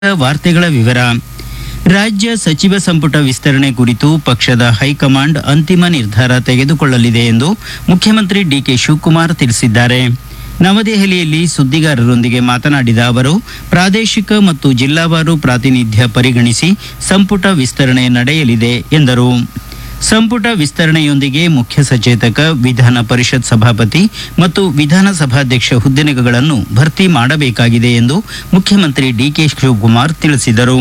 ವಾರ್ತೆಗಳ ವಿವರ ರಾಜ್ಯ ಸಚಿವ ಸಂಪುಟ ವಿಸ್ತರಣೆ ಕುರಿತು ಪಕ್ಷದ ಹೈಕಮಾಂಡ್ ಅಂತಿಮ ನಿರ್ಧಾರ ತೆಗೆದುಕೊಳ್ಳಲಿದೆ ಎಂದು ಮುಖ್ಯಮಂತ್ರಿ ಡಿಕೆ ಶಿವಕುಮಾರ್ ತಿಳಿಸಿದ್ದಾರೆ ನವದೆಹಲಿಯಲ್ಲಿ ಸುದ್ದಿಗಾರರೊಂದಿಗೆ ಮಾತನಾಡಿದ ಅವರು ಪ್ರಾದೇಶಿಕ ಮತ್ತು ಜಿಲ್ಲಾವಾರು ಪ್ರಾತಿನಿಧ್ಯ ಪರಿಗಣಿಸಿ ಸಂಪುಟ ವಿಸ್ತರಣೆ ನಡೆಯಲಿದೆ ಎಂದರು ಸಂಪುಟ ವಿಸ್ತರಣೆಯೊಂದಿಗೆ ಮುಖ್ಯ ಸಚೇತಕ ವಿಧಾನ ಪರಿಷತ್ ಸಭಾಪತಿ ಮತ್ತು ವಿಧಾನಸಭಾಧ್ಯಕ್ಷ ಹುದ್ದೆಗಳನ್ನು ಭರ್ತಿ ಮಾಡಬೇಕಾಗಿದೆ ಎಂದು ಮುಖ್ಯಮಂತ್ರಿ ಡಿಕೆ ಶಿವಕುಮಾರ್ ತಿಳಿಸಿದರು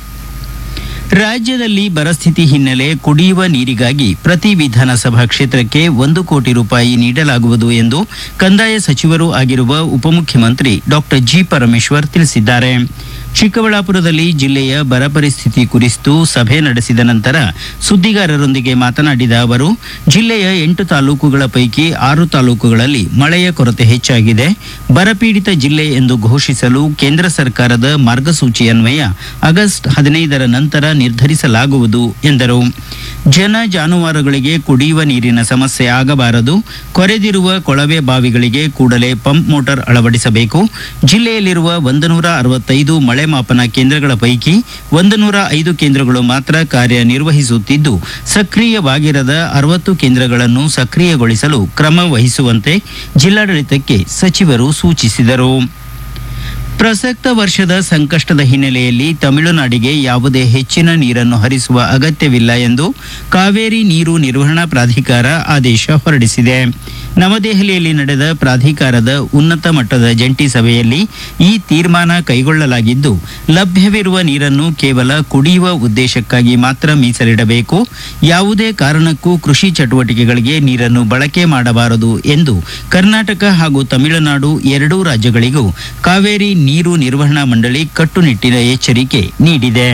ರಾಜ್ಯದಲ್ಲಿ ಬರಸ್ಥಿತಿ ಹಿನ್ನೆಲೆ ಕುಡಿಯುವ ನೀರಿಗಾಗಿ ಪ್ರತಿ ವಿಧಾನಸಭಾ ಕ್ಷೇತ್ರಕ್ಕೆ ಒಂದು ಕೋಟಿ ರೂಪಾಯಿ ನೀಡಲಾಗುವುದು ಎಂದು ಕಂದಾಯ ಸಚಿವರೂ ಆಗಿರುವ ಉಪಮುಖ್ಯಮಂತ್ರಿ ಡಾಕ್ಟರ್ ಜಿ ಪರಮೇಶ್ವರ್ ತಿಳಿಸಿದ್ದಾರೆ ಚಿಕ್ಕಬಳ್ಳಾಪುರದಲ್ಲಿ ಜಿಲ್ಲೆಯ ಬರ ಪರಿಸ್ಥಿತಿ ಕುರಿತು ಸಭೆ ನಡೆಸಿದ ನಂತರ ಸುದ್ದಿಗಾರರೊಂದಿಗೆ ಮಾತನಾಡಿದ ಅವರು ಜಿಲ್ಲೆಯ ಎಂಟು ತಾಲೂಕುಗಳ ಪೈಕಿ ಆರು ತಾಲೂಕುಗಳಲ್ಲಿ ಮಳೆಯ ಕೊರತೆ ಹೆಚ್ಚಾಗಿದೆ ಬರಪೀಡಿತ ಜಿಲ್ಲೆ ಎಂದು ಘೋಷಿಸಲು ಕೇಂದ್ರ ಸರ್ಕಾರದ ಮಾರ್ಗಸೂಚಿ ಅನ್ವಯ ಆಗಸ್ಟ್ ಹದಿನೈದರ ನಂತರ ನಿರ್ಧರಿಸಲಾಗುವುದು ಎಂದರು ಜನ ಜಾನುವಾರುಗಳಿಗೆ ಕುಡಿಯುವ ನೀರಿನ ಸಮಸ್ಯೆ ಆಗಬಾರದು ಕೊರೆದಿರುವ ಕೊಳವೆ ಬಾವಿಗಳಿಗೆ ಕೂಡಲೇ ಪಂಪ್ ಮೋಟಾರ್ ಅಳವಡಿಸಬೇಕು ಜಿಲ್ಲೆಯಲ್ಲಿರುವ ಒಂದು ನೂರ ಅರವತ್ತೈದು ಮಳೆ ಮಾಪನ ಕೇಂದ್ರಗಳ ಪೈಕಿ ಒಂದು ನೂರ ಐದು ಕೇಂದ್ರಗಳು ಮಾತ್ರ ಕಾರ್ಯನಿರ್ವಹಿಸುತ್ತಿದ್ದು ಸಕ್ರಿಯವಾಗಿರದ ಅರವತ್ತು ಕೇಂದ್ರಗಳನ್ನು ಸಕ್ರಿಯಗೊಳಿಸಲು ಕ್ರಮ ವಹಿಸುವಂತೆ ಜಿಲ್ಲಾಡಳಿತಕ್ಕೆ ಸಚಿವರು ಸೂಚಿಸಿದರು ಪ್ರಸಕ್ತ ವರ್ಷದ ಸಂಕಷ್ಟದ ಹಿನ್ನೆಲೆಯಲ್ಲಿ ತಮಿಳುನಾಡಿಗೆ ಯಾವುದೇ ಹೆಚ್ಚಿನ ನೀರನ್ನು ಹರಿಸುವ ಅಗತ್ಯವಿಲ್ಲ ಎಂದು ಕಾವೇರಿ ನೀರು ನಿರ್ವಹಣಾ ಪ್ರಾಧಿಕಾರ ಆದೇಶ ಹೊರಡಿಸಿದೆ ನವದೆಹಲಿಯಲ್ಲಿ ನಡೆದ ಪ್ರಾಧಿಕಾರದ ಉನ್ನತ ಮಟ್ಟದ ಜಂಟಿ ಸಭೆಯಲ್ಲಿ ಈ ತೀರ್ಮಾನ ಕೈಗೊಳ್ಳಲಾಗಿದ್ದು ಲಭ್ಯವಿರುವ ನೀರನ್ನು ಕೇವಲ ಕುಡಿಯುವ ಉದ್ದೇಶಕ್ಕಾಗಿ ಮಾತ್ರ ಮೀಸಲಿಡಬೇಕು ಯಾವುದೇ ಕಾರಣಕ್ಕೂ ಕೃಷಿ ಚಟುವಟಿಕೆಗಳಿಗೆ ನೀರನ್ನು ಬಳಕೆ ಮಾಡಬಾರದು ಎಂದು ಕರ್ನಾಟಕ ಹಾಗೂ ತಮಿಳುನಾಡು ಎರಡೂ ರಾಜ್ಯಗಳಿಗೂ ಕಾವೇರಿ ನೀರು ನಿರ್ವಹಣಾ ಮಂಡಳಿ ಕಟ್ಟುನಿಟ್ಟಿನ ಎಚ್ಚರಿಕೆ ನೀಡಿದೆ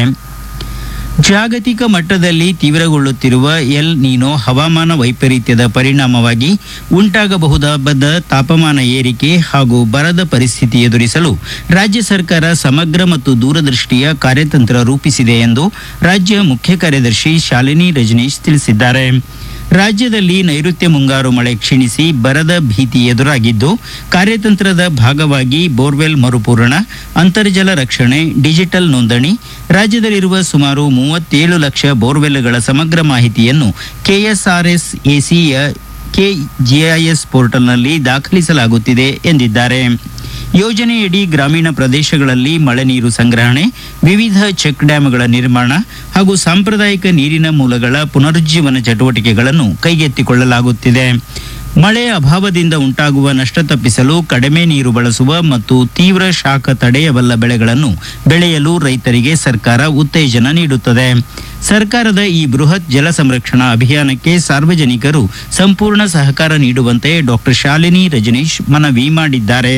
ಜಾಗತಿಕ ಮಟ್ಟದಲ್ಲಿ ತೀವ್ರಗೊಳ್ಳುತ್ತಿರುವ ಎಲ್ ನೀನೋ ಹವಾಮಾನ ವೈಪರೀತ್ಯದ ಪರಿಣಾಮವಾಗಿ ಉಂಟಾಗಬಹುದಾದ ತಾಪಮಾನ ಏರಿಕೆ ಹಾಗೂ ಬರದ ಪರಿಸ್ಥಿತಿ ಎದುರಿಸಲು ರಾಜ್ಯ ಸರ್ಕಾರ ಸಮಗ್ರ ಮತ್ತು ದೂರದೃಷ್ಟಿಯ ಕಾರ್ಯತಂತ್ರ ರೂಪಿಸಿದೆ ಎಂದು ರಾಜ್ಯ ಮುಖ್ಯ ಕಾರ್ಯದರ್ಶಿ ಶಾಲಿನಿ ರಜನೀಶ್ ತಿಳಿಸಿದ್ದಾರೆ ರಾಜ್ಯದಲ್ಲಿ ನೈಋತ್ಯ ಮುಂಗಾರು ಮಳೆ ಕ್ಷೀಣಿಸಿ ಬರದ ಭೀತಿ ಎದುರಾಗಿದ್ದು ಕಾರ್ಯತಂತ್ರದ ಭಾಗವಾಗಿ ಬೋರ್ವೆಲ್ ಮರುಪೂರಣ ಅಂತರ್ಜಲ ರಕ್ಷಣೆ ಡಿಜಿಟಲ್ ನೋಂದಣಿ ರಾಜ್ಯದಲ್ಲಿರುವ ಸುಮಾರು ಮೂವತ್ತೇಳು ಲಕ್ಷ ಬೋರ್ವೆಲ್ಗಳ ಸಮಗ್ರ ಮಾಹಿತಿಯನ್ನು ಕೆಎಸ್ಆರ್ಎಸ್ ಎಸಿಯ ಕೆಜಿಐಎಸ್ ಪೋರ್ಟಲ್ನಲ್ಲಿ ದಾಖಲಿಸಲಾಗುತ್ತಿದೆ ಎಂದಿದ್ದಾರೆ ಯೋಜನೆಯಡಿ ಗ್ರಾಮೀಣ ಪ್ರದೇಶಗಳಲ್ಲಿ ಮಳೆ ನೀರು ಸಂಗ್ರಹಣೆ ವಿವಿಧ ಚೆಕ್ ಡ್ಯಾಂಗಳ ನಿರ್ಮಾಣ ಹಾಗೂ ಸಾಂಪ್ರದಾಯಿಕ ನೀರಿನ ಮೂಲಗಳ ಪುನರುಜ್ಜೀವನ ಚಟುವಟಿಕೆಗಳನ್ನು ಕೈಗೆತ್ತಿಕೊಳ್ಳಲಾಗುತ್ತಿದೆ ಮಳೆ ಅಭಾವದಿಂದ ಉಂಟಾಗುವ ನಷ್ಟ ತಪ್ಪಿಸಲು ಕಡಿಮೆ ನೀರು ಬಳಸುವ ಮತ್ತು ತೀವ್ರ ಶಾಖ ತಡೆಯಬಲ್ಲ ಬೆಳೆಗಳನ್ನು ಬೆಳೆಯಲು ರೈತರಿಗೆ ಸರ್ಕಾರ ಉತ್ತೇಜನ ನೀಡುತ್ತದೆ ಸರ್ಕಾರದ ಈ ಬೃಹತ್ ಜಲ ಸಂರಕ್ಷಣಾ ಅಭಿಯಾನಕ್ಕೆ ಸಾರ್ವಜನಿಕರು ಸಂಪೂರ್ಣ ಸಹಕಾರ ನೀಡುವಂತೆ ಡಾಕ್ಟರ್ ಶಾಲಿನಿ ರಜನೀಶ್ ಮನವಿ ಮಾಡಿದ್ದಾರೆ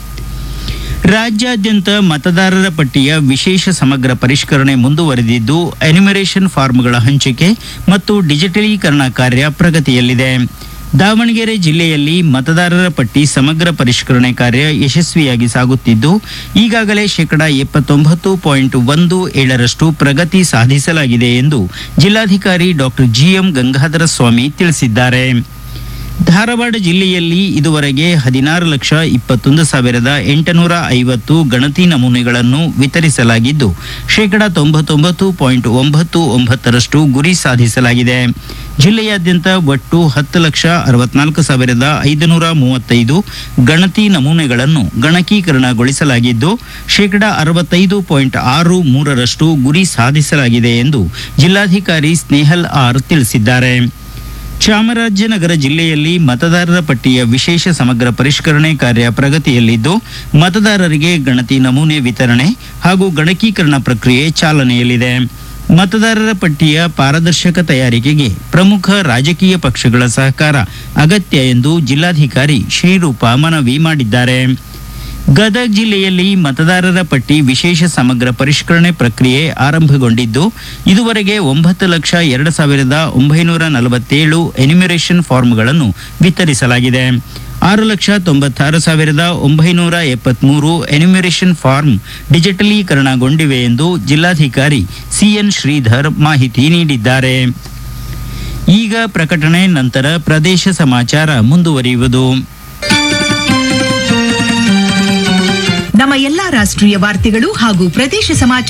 ರಾಜ್ಯಾದ್ಯಂತ ಮತದಾರರ ಪಟ್ಟಿಯ ವಿಶೇಷ ಸಮಗ್ರ ಪರಿಷ್ಕರಣೆ ಮುಂದುವರೆದಿದ್ದು ಎನ್ಯುಮರೇಷನ್ ಫಾರ್ಮ್ಗಳ ಹಂಚಿಕೆ ಮತ್ತು ಡಿಜಿಟಲೀಕರಣ ಕಾರ್ಯ ಪ್ರಗತಿಯಲ್ಲಿದೆ ದಾವಣಗೆರೆ ಜಿಲ್ಲೆಯಲ್ಲಿ ಮತದಾರರ ಪಟ್ಟಿ ಸಮಗ್ರ ಪರಿಷ್ಕರಣೆ ಕಾರ್ಯ ಯಶಸ್ವಿಯಾಗಿ ಸಾಗುತ್ತಿದ್ದು ಈಗಾಗಲೇ ಶೇಕಡಾ ಎಪ್ಪತ್ತೊಂಬತ್ತು ಪಾಯಿಂಟ್ ಒಂದು ಏಳರಷ್ಟು ಪ್ರಗತಿ ಸಾಧಿಸಲಾಗಿದೆ ಎಂದು ಜಿಲ್ಲಾಧಿಕಾರಿ ಡಾಕ್ಟರ್ ಜಿಎಂ ಗಂಗಾಧರ ಸ್ವಾಮಿ ತಿಳಿಸಿದ್ದಾರೆ ಧಾರವಾಡ ಜಿಲ್ಲೆಯಲ್ಲಿ ಇದುವರೆಗೆ ಹದಿನಾರು ಲಕ್ಷ ಇಪ್ಪತ್ತೊಂದು ಸಾವಿರದ ಎಂಟುನೂರ ಐವತ್ತು ಗಣತಿ ನಮೂನೆಗಳನ್ನು ವಿತರಿಸಲಾಗಿದ್ದು ಶೇಕಡಾ ತೊಂಬತ್ತೊಂಬತ್ತು ಪಾಯಿಂಟ್ ಒಂಬತ್ತು ಒಂಬತ್ತರಷ್ಟು ಗುರಿ ಸಾಧಿಸಲಾಗಿದೆ ಜಿಲ್ಲೆಯಾದ್ಯಂತ ಒಟ್ಟು ಹತ್ತು ಲಕ್ಷ ಅರವತ್ನಾಲ್ಕು ಸಾವಿರದ ಐದುನೂರ ಮೂವತ್ತೈದು ಗಣತಿ ನಮೂನೆಗಳನ್ನು ಗಣಕೀಕರಣಗೊಳಿಸಲಾಗಿದ್ದು ಶೇಕಡಾ ಅರವತ್ತೈದು ಪಾಯಿಂಟ್ ಆರು ಮೂರರಷ್ಟು ಗುರಿ ಸಾಧಿಸಲಾಗಿದೆ ಎಂದು ಜಿಲ್ಲಾಧಿಕಾರಿ ಸ್ನೇಹಲ್ ಆರ್ ತಿಳಿಸಿದ್ದಾರೆ ಚಾಮರಾಜನಗರ ಜಿಲ್ಲೆಯಲ್ಲಿ ಮತದಾರರ ಪಟ್ಟಿಯ ವಿಶೇಷ ಸಮಗ್ರ ಪರಿಷ್ಕರಣೆ ಕಾರ್ಯ ಪ್ರಗತಿಯಲ್ಲಿದ್ದು ಮತದಾರರಿಗೆ ಗಣತಿ ನಮೂನೆ ವಿತರಣೆ ಹಾಗೂ ಗಣಕೀಕರಣ ಪ್ರಕ್ರಿಯೆ ಚಾಲನೆಯಲ್ಲಿದೆ ಮತದಾರರ ಪಟ್ಟಿಯ ಪಾರದರ್ಶಕ ತಯಾರಿಕೆಗೆ ಪ್ರಮುಖ ರಾಜಕೀಯ ಪಕ್ಷಗಳ ಸಹಕಾರ ಅಗತ್ಯ ಎಂದು ಜಿಲ್ಲಾಧಿಕಾರಿ ಶ್ರೀರೂಪ ಮನವಿ ಮಾಡಿದ್ದಾರೆ ಗದಗ ಜಿಲ್ಲೆಯಲ್ಲಿ ಮತದಾರರ ಪಟ್ಟಿ ವಿಶೇಷ ಸಮಗ್ರ ಪರಿಷ್ಕರಣೆ ಪ್ರಕ್ರಿಯೆ ಆರಂಭಗೊಂಡಿದ್ದು ಇದುವರೆಗೆ ಒಂಬತ್ತು ಲಕ್ಷ ಎರಡು ಸಾವಿರದ ಒಂಬೈನೂರ ನಲವತ್ತೇಳು ಎನ್ಯುಮರೇಷನ್ ಫಾರ್ಮ್ಗಳನ್ನು ವಿತರಿಸಲಾಗಿದೆ ಆರು ಲಕ್ಷ ತೊಂಬತ್ತಾರು ಸಾವಿರದ ಒಂಬೈನೂರ ಎಪ್ಪತ್ಮೂರು ಎನ್ಯುಮರೇಷನ್ ಫಾರ್ಮ್ ಡಿಜಿಟಲೀಕರಣಗೊಂಡಿವೆ ಎಂದು ಜಿಲ್ಲಾಧಿಕಾರಿ ಸಿಎನ್ ಶ್ರೀಧರ್ ಮಾಹಿತಿ ನೀಡಿದ್ದಾರೆ ಈಗ ಪ್ರಕಟಣೆ ನಂತರ ಪ್ರದೇಶ ಸಮಾಚಾರ ಮುಂದುವರಿಯುವುದು ನಮ್ಮ ಎಲ್ಲಾ ರಾಷ್ಟ್ರೀಯ ವಾರ್ತೆಗಳು ಹಾಗೂ ಪ್ರದೇಶ ಸಮಾಚಾರ